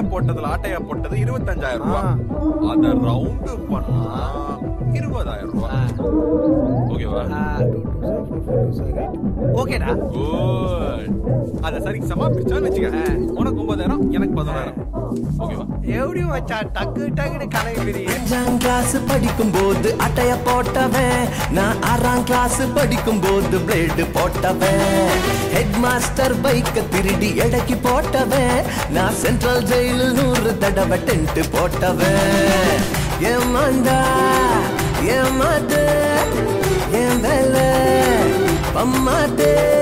போட்டதுல ஆட்டையா போட்டது இருபத்தஞ்சாயிரம் ரூபாய் அத ரவுண்டு பண்ணா இருபதாயிரம் ரூபாய் ஓகேவா ஓகேடா குட் அத சரி சமா பிரிச்சான்னு வச்சுக்க உனக்கு ஒன்பதாயிரம் எனக்கு பதினாயிரம் ஓகேவா எப்படி மச்சான் டக்கு டக்குன்னு கணக்கு அஞ்சாம் கிளாஸ் படிக்கும் போது அட்டைய போட்டவன் நான் ஆறாம் கிளாஸ் படிக்கும் போது பிளேடு போட்டவன் ஹெட் மாஸ்டர் பைக்க திருடி எடைக்கு போட்டவன் நான் சென்ட்ரல் ஜெயிலில் நூறு தடவை டென்ட் போட்டவன் ஏமாண்டா ஏமாத்து என் வேலை பம்மாட்டே